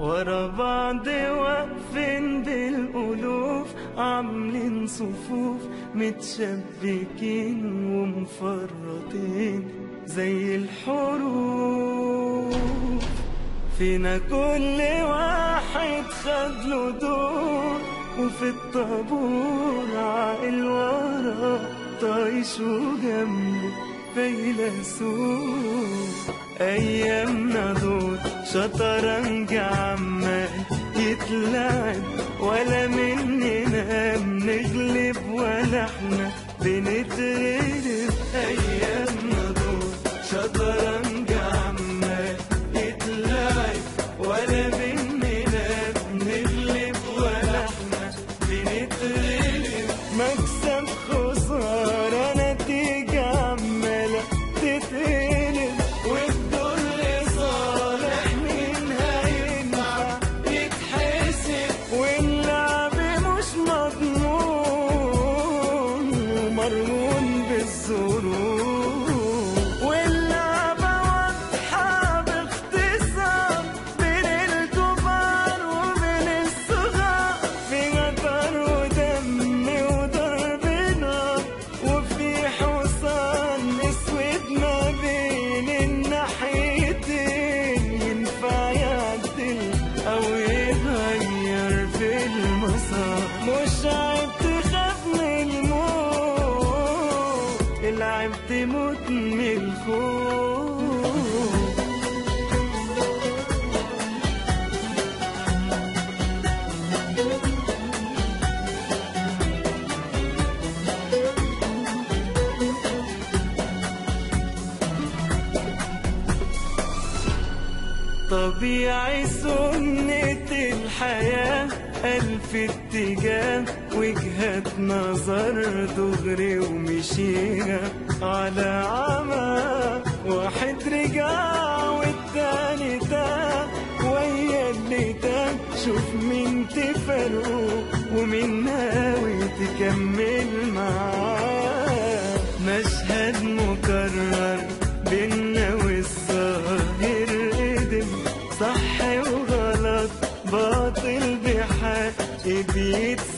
ورا بعض واقفين بالألوف عاملين صفوف متشبكين ومفرطين زي الحروف فينا كل واحد خد له دور وفي الطابور عاقل ورا طايش وجنبه فيلسوف ايامنا دول شطرنج عمال يتلعب ولا مننا بنغلب ولا احنا بنتغلب ايامنا دول شطرنج عمال يتلعب ولا مننا بنغلب ولا احنا بنتغلب مكسب خسارة نتيجة عمالة تتقلب والدور لصالح مين هينفع يتحسب واللعب مش مضمون ومرهون بالظروف واللعبة واضحة باختصار بين الكبار وبين الصغار في غدر ودم وضرب نار وفي حصان اسود ما بين الناحيتين ينفع يعدل او يغير في المسار مش عيب تخاف من الموت العيب تموت من الخوف طبيعي سنة الحياة ألف اتجاه وجهة نظر دغري ومشيها على عمى واحد رجع والتاني تاه ويا اللي تاه شوف مين تفرقه ومين ناوي تكمل معاه مشهد مكرر بينا والظاهر قدم صح وغلط باطل بحق بيتساوي